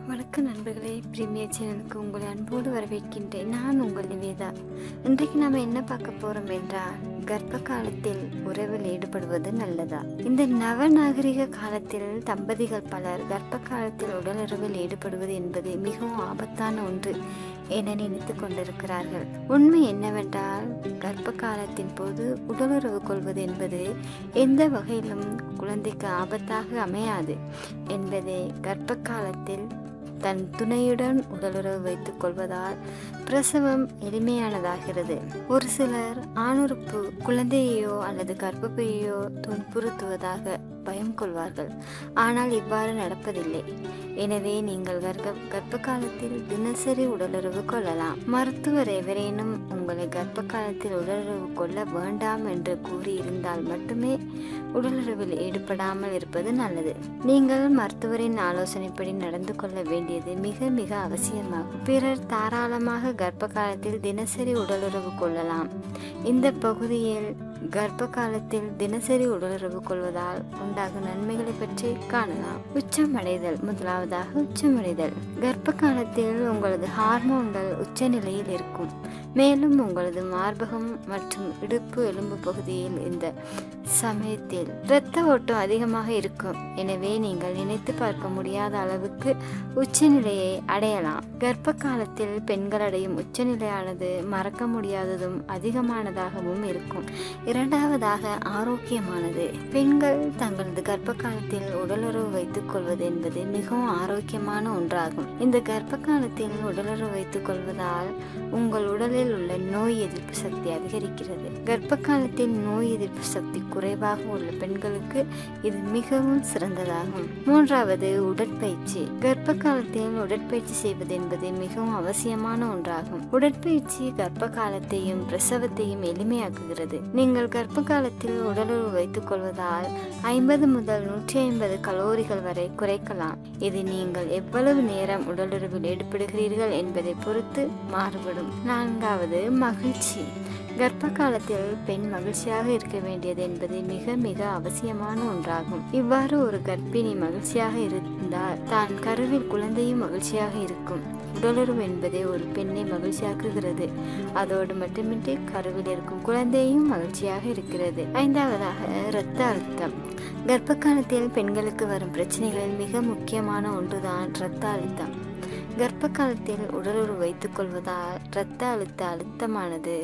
வணக்கம் நண்பர்களே பிரீமியர் சேனலுக்கு உங்களை அன்போடு வரவேற்கின்றேன் நான் உங்கள் நிவேதா இன்றைக்கு நாம் என்ன பார்க்க போறோம் என்றால் கர்ப்ப காலத்தில் உறவில் ஈடுபடுவது நல்லதா இந்த நவநாகரிக காலத்தில் தம்பதிகள் பலர் கர்ப்ப காலத்தில் உடலுறவில் ஈடுபடுவது என்பது மிகவும் ஆபத்தான ஒன்று என நினைத்து கொண்டிருக்கிறார்கள் உண்மை என்னவென்றால் கர்ப்ப காலத்தின் போது உடலுறவு கொள்வது என்பது எந்த வகையிலும் குழந்தைக்கு ஆபத்தாக அமையாது என்பதை கர்ப்ப காலத்தில் தன் துணையுடன் உடலுறவு வைத்துக் கொள்வதால் பிரசவம் எளிமையானதாகிறது ஒரு சிலர் ஆணுறுப்பு குழந்தையையோ அல்லது கர்ப்பப்பையோ துன்புறுத்துவதாக பயம் கொள்வார்கள் ஆனால் இவ்வாறு நடப்பதில்லை எனவே நீங்கள் கர்ப்ப கர்ப்ப காலத்தில் தினசரி உடலுறவு கொள்ளலாம் மருத்துவர் எவரேனும் உங்களை கர்ப்ப காலத்தில் உடலுறவு கொள்ள வேண்டாம் என்று கூறியிருந்தால் மட்டுமே உடலுறவில் ஈடுபடாமல் இருப்பது நல்லது நீங்கள் மருத்துவரின் ஆலோசனைப்படி நடந்து கொள்ள வேண்டியது மிக மிக அவசியமாகும் பிறர் தாராளமாக கர்ப்ப காலத்தில் தினசரி உடலுறவு கொள்ளலாம் இந்த பகுதியில் கர்ப்ப காலத்தில் தினசரி உடலுறவு கொள்வதால் உண்டாகும் நன்மைகளை பற்றி காணலாம் உச்சமடைதல் முதலாவதாக உச்சமடைதல் கர்ப்ப காலத்தில் உங்களது ஹார்மோன்கள் உச்சநிலையில் இருக்கும் மேலும் உங்களது மார்பகம் மற்றும் இடுப்பு எலும்பு பகுதியில் இந்த சமயத்தில் இரத்த ஓட்டம் அதிகமாக இருக்கும் எனவே நீங்கள் நினைத்து பார்க்க முடியாத அளவுக்கு உச்சநிலையை அடையலாம் கர்ப்ப காலத்தில் பெண்கள் அடையும் உச்சநிலையானது மறக்க முடியாததும் அதிகமானதாகவும் இருக்கும் இரண்டாவதாக ஆரோக்கியமானது பெண்கள் தங்களது கர்ப்ப காலத்தில் உடலுறவு வைத்துக் கொள்வது என்பது மிகவும் ஆரோக்கியமான ஒன்றாகும் இந்த கர்ப்ப காலத்தில் உடலுறவு வைத்துக் கொள்வதால் உங்கள் உடலில் உள்ள நோய் எதிர்ப்பு சக்தி அதிகரிக்கிறது கர்ப்ப காலத்தில் நோய் எதிர்ப்பு சக்தி குறைவாக உள்ள பெண்களுக்கு இது மிகவும் சிறந்ததாகும் மூன்றாவது உடற்பயிற்சி கர்ப்ப காலத்தில் உடற்பயிற்சி செய்வது என்பது மிகவும் அவசியமான ஒன்றாகும் உடற்பயிற்சி கர்ப்ப காலத்தையும் பிரசவத்தையும் எளிமையாக்குகிறது நீங்கள் கர்ப்ப காலத்தில் உடலுறவு வைத்துக் கொள்வதால் ஐம்பது முதல் நூற்றி ஐம்பது கலோரிகள் வரை குறைக்கலாம் இது நீங்கள் எவ்வளவு நேரம் உடலுறவில் ஈடுபடுகிறீர்கள் என்பதை பொறுத்து மாறுபடும் நான்காவது மகிழ்ச்சி கர்ப்ப காலத்தில் பெண் மகிழ்ச்சியாக இருக்க வேண்டியது என்பது மிக மிக அவசியமான ஒன்றாகும் இவ்வாறு ஒரு கர்ப்பிணி மகிழ்ச்சியாக இருந்தால் தான் கருவில் குழந்தையும் மகிழ்ச்சியாக இருக்கும் உடலுறவு என்பதே ஒரு பெண்ணை மகிழ்ச்சியாக்குகிறது அதோடு மட்டுமின்றி கருவில் இருக்கும் குழந்தையும் மகிழ்ச்சியாக இருக்கிறது ஐந்தாவதாக இரத்த அழுத்தம் கர்ப்ப காலத்தில் பெண்களுக்கு வரும் பிரச்சனைகளில் மிக முக்கியமான ஒன்றுதான் இரத்த அழுத்தம் கர்ப்ப காலத்தில் உடலுறவு வைத்துக் கொள்வதால் இரத்த அழுத்த அழுத்தமானது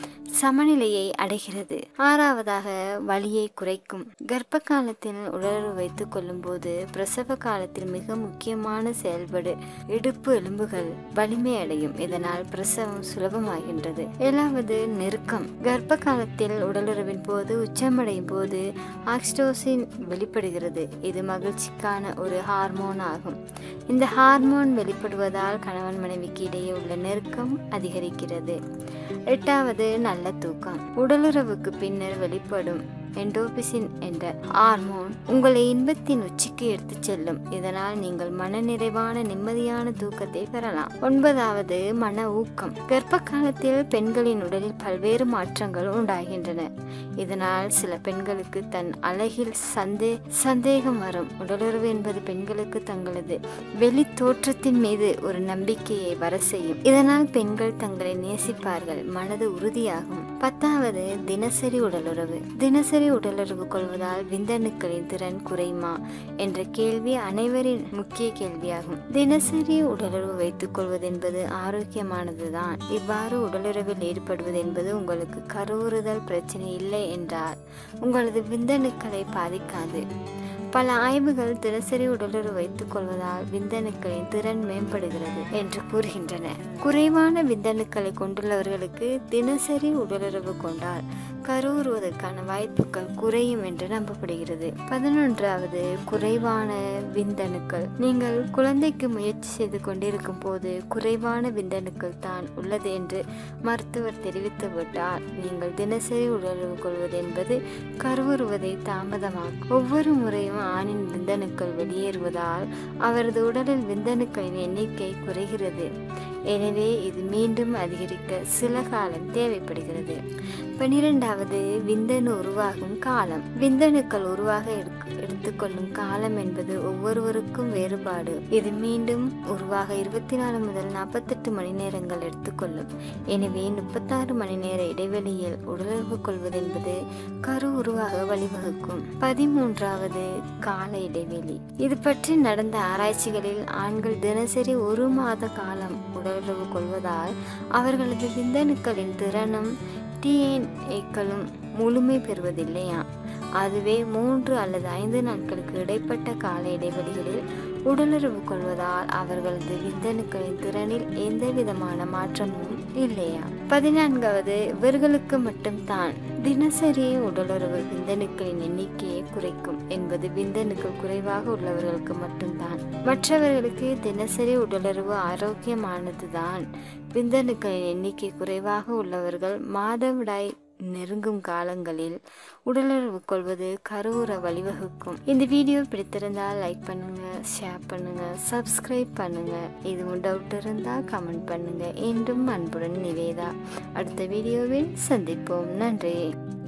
சமநிலையை அடைகிறது ஆறாவதாக வலியை குறைக்கும் கர்ப்ப காலத்தில் உடலுறவு வைத்துக் கொள்ளும் போது பிரசவ காலத்தில் மிக முக்கியமான செயல்பாடு இடுப்பு எலும்புகள் வலிமை அடையும் இதனால் பிரசவம் சுலபமாகின்றது ஏழாவது நெருக்கம் கர்ப்ப காலத்தில் உடலுறவின் போது உச்சமடையும் போது ஆக்ஸ்டோசின் வெளிப்படுகிறது இது மகிழ்ச்சிக்கான ஒரு ஹார்மோன் ஆகும் இந்த ஹார்மோன் வெளிப்படுவதால் கணவன் மனைவிக்கு இடையே உள்ள நெருக்கம் அதிகரிக்கிறது எட்டாவது நல்ல தூக்கம் உடலுறவுக்கு பின்னர் வெளிப்படும் எண்டோபிசின் என்ற ஹார்மோன் உங்களை இன்பத்தின் உச்சிக்கு எடுத்துச் செல்லும் இதனால் நீங்கள் மனநிறைவான நிம்மதியான தூக்கத்தை பெறலாம் ஒன்பதாவது மன ஊக்கம் கர்ப்ப காலத்தில் பெண்களின் உடலில் பல்வேறு மாற்றங்கள் உண்டாகின்றன இதனால் சில பெண்களுக்கு தன் அழகில் சந்தே சந்தேகம் வரும் உடலுறவு என்பது பெண்களுக்கு தங்களது வெளி தோற்றத்தின் மீது ஒரு நம்பிக்கையை வர செய்யும் இதனால் பெண்கள் தங்களை நேசிப்பார்கள் மனது உறுதியாகும் பத்தாவது தினசரி உடலுறவு தினசரி உடலுறவு கொள்வதால் விந்தணுக்களின் திறன் குறையுமா என்ற கேள்வி அனைவரின் முக்கிய கேள்வியாகும் தினசரி உடலுறவு வைத்துக் கொள்வது என்பது ஆரோக்கியமானதுதான் இவ்வாறு உடலுறவில் ஈடுபடுவது என்பது உங்களுக்கு கருவுறுதல் பிரச்சனை இல்லை என்றால் உங்களது விந்தணுக்களை பாதிக்காது பல ஆய்வுகள் தினசரி உடலுறவு வைத்துக் கொள்வதால் விந்தணுக்களின் திறன் மேம்படுகிறது என்று கூறுகின்றன குறைவான விந்தணுக்களை கொண்டுள்ளவர்களுக்கு தினசரி உடலுறவு கொண்டால் கருவுறுவதற்கான வாய்ப்புகள் குறையும் என்று நம்பப்படுகிறது பதினொன்றாவது குறைவான விந்தணுக்கள் நீங்கள் குழந்தைக்கு முயற்சி செய்து கொண்டிருக்கும் போது குறைவான விந்தணுக்கள் தான் உள்ளது என்று மருத்துவர் தெரிவித்துவிட்டால் நீங்கள் தினசரி உடலுறவு கொள்வது என்பது கருவுறுவதை தாமதமாகும் ஒவ்வொரு முறையும் ஆணின் விந்தணுக்கள் வெளியேறுவதால் அவரது உடலில் விந்தணுக்களின் எண்ணிக்கை குறைகிறது எனவே இது மீண்டும் அதிகரிக்க சில காலம் தேவைப்படுகிறது பனிரெண்டாவது விந்தணு உருவாகும் காலம் விந்தணுக்கள் உருவாக எடுக்க- எடுத்து எடுத்துக்கொள்ளும் காலம் என்பது ஒவ்வொருவருக்கும் வேறுபாடு இது மீண்டும் உருவாக இருபத்தி நாலு முதல் நாற்பத்தெட்டு மணி நேரங்கள் எடுத்துக்கொள்ளும் எனவே முப்பத்தாறு மணி நேர இடைவெளியில் உடலுறவு கொள்வது என்பது கரு உருவாக வழிவகுக்கும் பதிமூன்றாவது கால இடைவெளி இது பற்றி நடந்த ஆராய்ச்சிகளில் ஆண்கள் தினசரி ஒரு மாத காலம் உடலுறவு கொள்வதால் அவர்களது விந்தணுக்களின் திறனும் டிஎன்ஏக்களும் முழுமை பெறுவதில்லையா அதுவே மூன்று அல்லது ஐந்து நாட்களுக்கு இடைப்பட்ட கால இடைவெளிகளில் உடலுறவு கொள்வதால் அவர்களது விந்தணுக்களின் திறனில் எந்த விதமான மாற்றமும் இல்லையா பதினான்காவது இவர்களுக்கு மட்டும்தான் தினசரி உடலுறவு விந்தணுக்களின் எண்ணிக்கையை குறைக்கும் என்பது விந்தணுக்கள் குறைவாக உள்ளவர்களுக்கு மட்டும்தான் மற்றவர்களுக்கு தினசரி உடலுறவு ஆரோக்கியமானதுதான் விந்தணுக்களின் எண்ணிக்கை குறைவாக உள்ளவர்கள் மாதவிடாய் நெருங்கும் காலங்களில் உடலுறவு கொள்வது கருவுற வழிவகுக்கும் இந்த வீடியோ பிடித்திருந்தால் லைக் பண்ணுங்க ஷேர் பண்ணுங்க சப்ஸ்கிரைப் பண்ணுங்க இதுவும் டவுட் இருந்தால் கமெண்ட் பண்ணுங்க என்றும் அன்புடன் நிவேதா அடுத்த வீடியோவில் சந்திப்போம் நன்றி